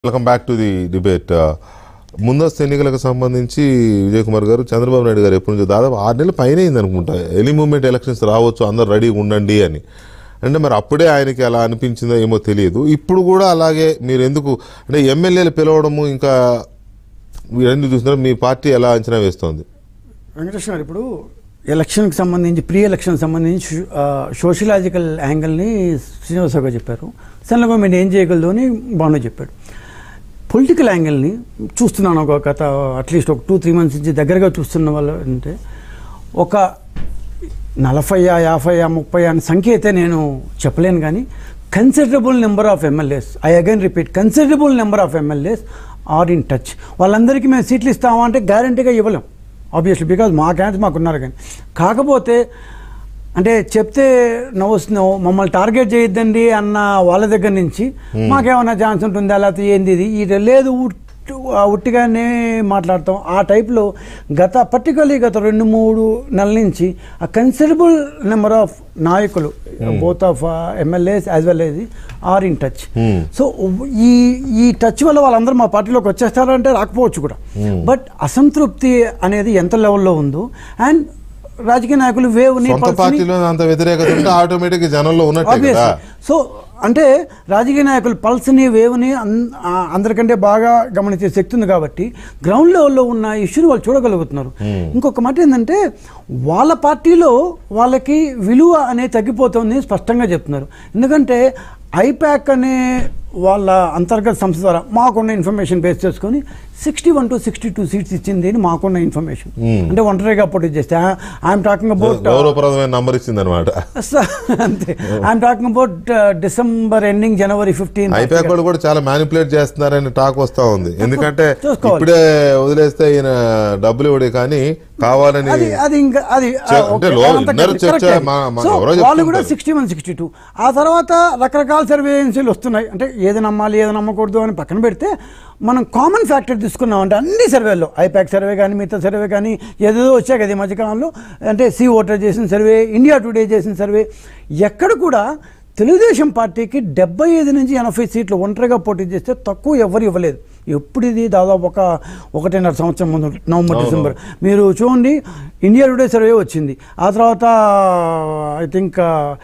Welcome back to the debate ముందస్తు ఎన్నికలకు సంబంధించి విజయ్ కుమార్ గారు చంద్రబాబు నాయుడు గారు ఎప్పటి నుంచో దాదాపు ఆరు నెలలు పైన అయింది అనుకుంటా ఎనీ మూమెంట్ ఎలక్షన్స్ రావచ్చు అందరు రెడీగా ఉండండి అని అంటే మరి అప్పుడే ఆయనకి అలా అనిపించిందో ఏమో తెలియదు ఇప్పుడు కూడా అలాగే మీరు ఎందుకు అంటే ఎమ్మెల్యేలు పిలవడము ఇంకా ఇవన్నీ చూసినారు మీ పార్టీ ఎలా అంచనా వేస్తోంది వెంకటేశ్వర గారు ఇప్పుడు ఎలక్షన్కి సంబంధించి ప్రీ ఎలక్షన్ సంబంధించి షో- ఆ, సోషలాజికల్ యాంగిల్ని శ్రీనివాసరావు గారు చెప్పారు సెంట్రల్ గవర్నమెంట్ ఏం చేయగలదు అని బాను చెప్పాడు పొలిటికల్ యాంగిల్ని చూస్తున్నాను ఒక గత అట్లీస్ట్ ఒక టూ త్రీ మంత్స్ నుంచి దగ్గరగా చూస్తున్న వాళ్ళు అంటే ఒక నలభై యాభై ముప్పై అనే సంఖ్య అయితే నేను చెప్పలేను కానీ considerable number of MLAs I again repeat considerable number of MLAs are in touch వాళ్ళందరికీ మేము సీట్లు ఇస్తామా అంటే గ్యారంటీగా ఇవ్వలేం ఆబ్వియస్లీ బికాజ్ మా క్యాండిడేట్స్ మాకున్నారు కానీ కాకపోతే అంటే చెప్తే నవ్వుస్తున్నావు మమ్మల్ని టార్గెట్ చేయొద్దండి అన్న వాళ్ళ దగ్గర నుంచి మాకేమైనా ఛాన్స్ ఉంటుందా లేకపోతే ఏంది ఇది ఇది లేదు ఉట్టు- ఆ ఉట్టిగానే మాట్లాడతాం ఆ టైప్లో గత పర్టికులర్లీ గత రెండు మూడు నెలల నుంచి ఆ కన్సిడరబుల్ నెంబర్ ఆఫ్ నాయకులు both of MLAs as well as are in touch Hmm. So ఈ ఈ టచ్ వల్ల వాళ్ళందరూ మా పార్టీలోకి వచ్చేస్తారంటే రాకపోవచ్చు కూడా బట్ అసంతృప్తి అనేది ఎంత లెవెల్లో ఉందో అండ్ రాజకీయ నాయకులు వేవ్ని సొంత పల్స్ని- పార్టీలో అంత వ్యతిరేకత ఉంటే ఆటోమేటిక్ జనంలో ఉన్నట్టే కదా Obviously. సో అంటే రాజకీయ నాయకులు పల్స్ని వేవ్ని అన్- ఆ, అందరికంటే బాగా గమనించే శక్తి ఉంది కాబట్టి గ్రౌండ్ లెవెల్లో ఉన్న ఇష్యూని వాళ్ళు చూడగలుగుతున్నారు ఇంకొక మాట ఏంటంటే వాళ్ళ పార్టీలో వాళ్ళకి విలువ అనేది తగ్గిపోతుంది స్పష్టంగా చెప్తున్నారు ఎందుకంటే ఐప్యాక్ అనే వాళ్ళ అంతర్గత సంస్థ ద్వారా మాకున్న ఇన్ఫర్మేషన్ బేస్ చేసుకొని sixty one to sixty two seats ఇచ్చింది అని మాకున్న ఇన్ఫర్మేషన్ అంటే ఒంటరిగా పోటీ చేస్తే ఐఎమ్ టాకింగ్ అబౌట్ గౌరవప్రదమైన నంబర్ ఇచ్చింది అనమాట సో అంతే I'm talking about December ending January fifteen IPAC వాళ్ళు కూడా చాలా మ్యానిపులేట్ చేస్తున్నారని టాక్ వస్తా ఉంది ఎందుకంటే చూసుకోవాలి. ఇప్పుడే వదిలేస్తే ఈయన డబ్బులు ఇవ్వడే కానీ కావాలని అది అది ఇంకా అది ఆ, చ- అంటే ఓకే, లో- అదంతా ఇన్నర్ కరెక్ట్, చర్చ కరెక్టే. మా- మా సో ఎవరో వాళ్ళు కూడా చెప్తుంటారు. సిక్స్టీ వన్ సిక్స్టీ టూ ఆ తర్వాత రకరకాల సర్వే ఏజెన్సీలు వస్తున్నాయి అంటే ఏది నమ్మాలి ఏది నమ్మకూడదు అని పక్కన పెడితే మనం కామన్ ఫ్యాక్టర్ తీసుకున్నాం అంటే అన్ని సర్వేల్లో ఐపాక్ సర్వే కానీ మిగతా సర్వే కానీ ఏదో వచ్చాయి కదా ఈ మధ్యకాలంలో అంటే సి ఓటర్ చేసిన సర్వే ఇండియా టుడే చేసిన సర్వే ఎక్కడ కూడా తెలుగుదేశం పార్టీకి డెబ్బై ఐదు నుంచి ఎనభై సీట్లు ఒంటరిగా పోటీ చేస్తే తక్కువ ఎవరు ఇవ్వలేదు ఎప్పుడు ఇది దాదాపు ఒక ఒకటిన్నర సంవత్సరం ముందు నవంబర్ అవును. డిసెంబర్ మీరు చూడండి ఇండియా టుడే సర్వే వచ్చింది ఆ తర్వాత I think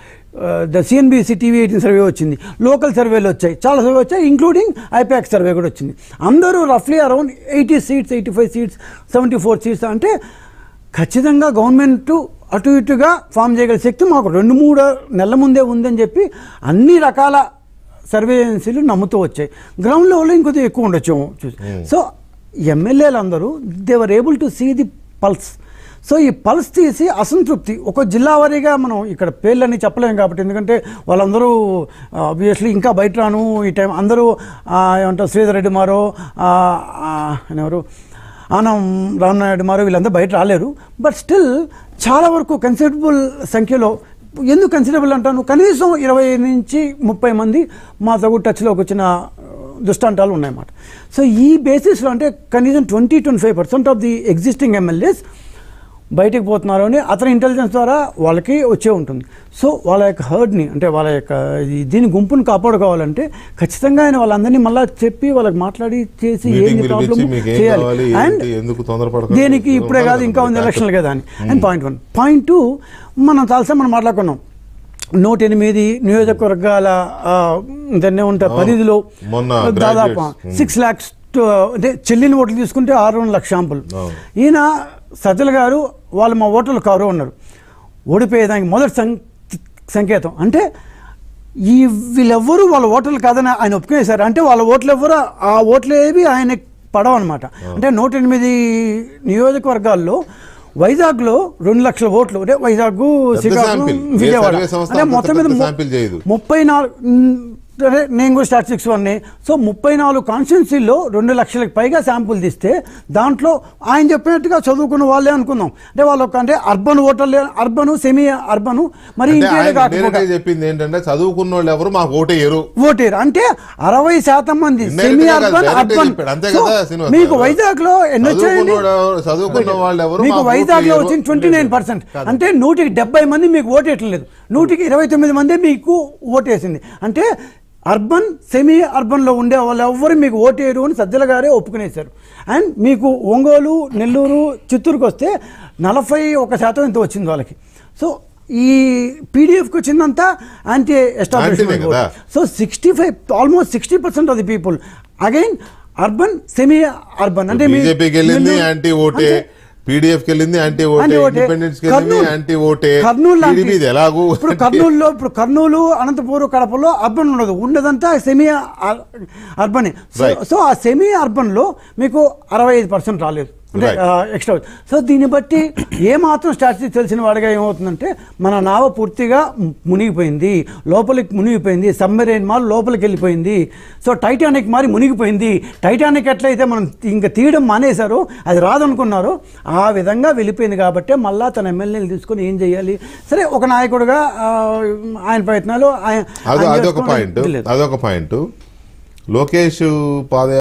the CNBC TV eighteen survey వచ్చింది లోకల్ సర్వేలు వచ్చాయి చాలా సర్వే వచ్చాయి ఇంక్లూడింగ్ ఐపాక్ సర్వే కూడా వచ్చింది అందరూ రఫ్లీ around eighty seats eighty five seats seventy four seats అంటే ఖచ్చితంగా గవర్నమెంట్ అటు ఇటుగా ఫామ్ చేయగల శక్తి మాకు రెండు మూడు నెలల ముందే ఉందని చెప్పి అన్ని రకాల సర్వే ఏజెన్సీలు నమ్ముతూ వచ్చాయి గ్రౌండ్ లెవెల్లో ఇంకొద్దిగా ఎక్కువ ఉండొచ్చు చూసి సో ఎమ్మెల్యేలు అందరూ they are able to see the pulse so ఈ పల్స్ తీసి అసంతృప్తి ఒక జిల్లా వారీగా మనం ఇక్కడ పేర్లన్నీ చెప్పలేము కాబట్టి ఎందుకంటే వాళ్ళందరూ ఆబ్వియస్లీ ఇంకా బయట రాను ఈ టైం అందరూ ఆ, ఏమంటారు శ్రీధర్ రెడ్డి మారో ఆ, ఆ, ఆయన ఎవరు ఆనం రామనాయుడు మారో వీళ్ళందరూ బయట రాలేరు బట్ స్టిల్ చాలా వరకు కన్సిడరబుల్ సంఖ్యలో ఎందుకు కన్సిడరబుల్ అంటాను కనీసం ఇరవై నుంచి ముప్పై మంది మా తగు టచ్లోకి వచ్చిన దృష్టాంతాలు ఉన్నాయన్నమాట సో ఈ బేసిస్లో అంటే కనీసం twenty twenty five percent of the existing MLAs బయటికి పోతున్నారు అని అతని ఇంటెలిజెన్స్ ద్వారా వాళ్ళకి వచ్చే ఉంటుంది సో వాళ్ళ యొక్క హర్డ్ని అంటే వాళ్ళ యొక్క ఈ- దీని గుంపుని కాపాడుకోవాలంటే ఖచ్చితంగా ఆయన వాళ్ళందరినీ మళ్ళీ చెప్పి వాళ్ళకి మాట్లాడి చేసి మీటింగ్ ఏంది పిలిపించి ప్రాబ్లమ్ మీకు ఏం చేయాలి కావాలి అండ్ ఏంటి ఎందుకు తొందరపడకండి దేనికి ఇప్పుడే కాదు ఇంకా ఉంది ఎలక్షన్లు కదా అని and point one point two మనం చాలాసార్లు మనం మాట్లాడుకున్నాం నూట ఎనిమిది నియోజకవర్గాల ఆ, దాన్ని ఉంటా పరిధిలో మొన్న దాదాపు graduates. సిక్స్ ల్యాక్స్ అంటే చెల్లిని ఓట్లు తీసుకుంటే ఆరు రెండు లక్ష షాంపుల్ అవును. ఈయన సజ్జల గారు వాళ్ళు మా ఓటర్లు కారు ఉన్నారు ఓడిపోయేదానికి మొదటి సం సంకేతం అంటే ఈ వీళ్ళెవ్వరూ వాళ్ళ ఓటర్లు కాదని ఆయన ఒప్పుకునేశారు అంటే వాళ్ళ ఓట్లు ఎవ్వరు ఆ ఓట్లు ఏవి ఆయన పడవన్నమాట అంటే నూట ఎనిమిది నియోజకవర్గాల్లో వైజాగ్లో రెండు లక్షల ఓట్లు అంటే వైజాగ్ శ్రీకాకుళం sample. ఏ విజయవాడ సర్వే సంస్థ అంటే అంత మొత్తం మీద పెద్ద ము- sample చేయదు. ముప్పై నాలుగు అదే నేను కూడా స్టాటిస్టిక్స్ వన్ని సో ముప్పై నాలుగు కాన్స్టిట్యున్సీల్లో రెండు లక్షలకు పైగా శాంపుల్ తీస్తే దాంట్లో ఆయన చెప్పినట్టుగా చదువుకున్న వాళ్ళే అనుకుందాం అంటే వాళ్ళొక్క అంటే అర్బన్ ఓటర్లే అర్బన్ సెమీ అర్బన్ మరి అంటే ఇంకేదే ఆయన కాకపోతే direct గా చెప్పింది ఏంటంటే చదువుకున్న వాళ్ళు ఎవరు మాకు ఓటేయరు ఓటేరు అంటే అరవై శాతం మంది Indirect సెమీ గా కాదు, అర్బన్ direct గా అర్బన్ చెప్పాడు. అంతే సో కదా శ్రీనివాస్ మీకు గారు? వైజాగ్ లో ఎన్ని వచ్చాయండి చదువుకున్న వాళ్ళు- చదువుకున్న వాళ్ళు ఎవరు మీకు మాకు వైజాగ్ లో ఓటేయరు. వచ్చింది ట్వంటీ నైన్ పర్సెంట్ అంటే నూటికి డెబ్బై మంది మీకు ఓటేయట్లేదు నూటికి ఇరవై తొమ్మిది మంది మీకు ఓటేసింది అంటే అర్బన్ సెమీ అర్బన్లో ఉండే వాళ్ళు ఎవ్వరు మీకు ఓటేరు అని సజ్జల గారే ఒప్పుకునేశారు అండ్ మీకు ఒంగోలు నెల్లూరు చిత్తూరుకి వస్తే నలభై ఒక శాతం ఇంత వచ్చింది వాళ్ళకి సో ఈ పీడిఎఫ్కి వచ్చిందంతా యాంటీ Anti-నే ఎస్టాబ్లిష్మెంట్ కదా. So sixty five almost sixty percent of the people again urban semi urban అంటే మీ- బీజేపీకి వెళ్ళింది నెల్లూరు- యాంటీ ఓటే అంతే. పీడిఎఫ్ కి వెళ్ళింది యాంటీ ఓటే యాంటీ ఓటే. ఇండిపెండెన్స్ కి వెళ్ళింది కర్నూలు- యాంటీ ఓటే కర్నూలు లాంటి- టీడీపీ ఇది ఎలాగూ ఇప్పుడు కర్నూలులో ఇప్పుడు కర్నూలు అనంతపూర్ కడపలో అర్బన్ ఉండదు ఉండదంతా సెమీ అర్బన్ Right. సో ఆ సెమీ అర్బన్ లో మీకు అరవై ఐదు పర్సెంట్ రాలేదు అంటే Right. ఎక్స్ట్రా సో దీన్ని బట్టి ఏ మాత్రం స్ట్రాటజీ తెలిసిన వాడిగా ఏమవుతుందంటే మన నావ పూర్తిగా మునిగిపోయింది లోపలికి మునిగిపోయింది సబ్మెరైన్ మాల్ లోపలికి వెళ్ళిపోయింది సో టైటానిక్ మారి మునిగిపోయింది టైటానిక్ ఎట్లయితే మనం ఇంకా తీయడం మానేశారు అది రాదనుకున్నారు ఆ విధంగా వెళ్ళిపోయింది కాబట్టి మళ్ళా తన ఎమ్మెల్యేలు తీసుకొని ఏం చేయాలి సరే ఒక నాయకుడుగా ఆ, ఆయన ప్రయత్నాలు ఆయన అది ఆయన అదొక చేసుకోవడం పాయింట్ లేదు. అదొక పాయింట్ లోకేష్ పాద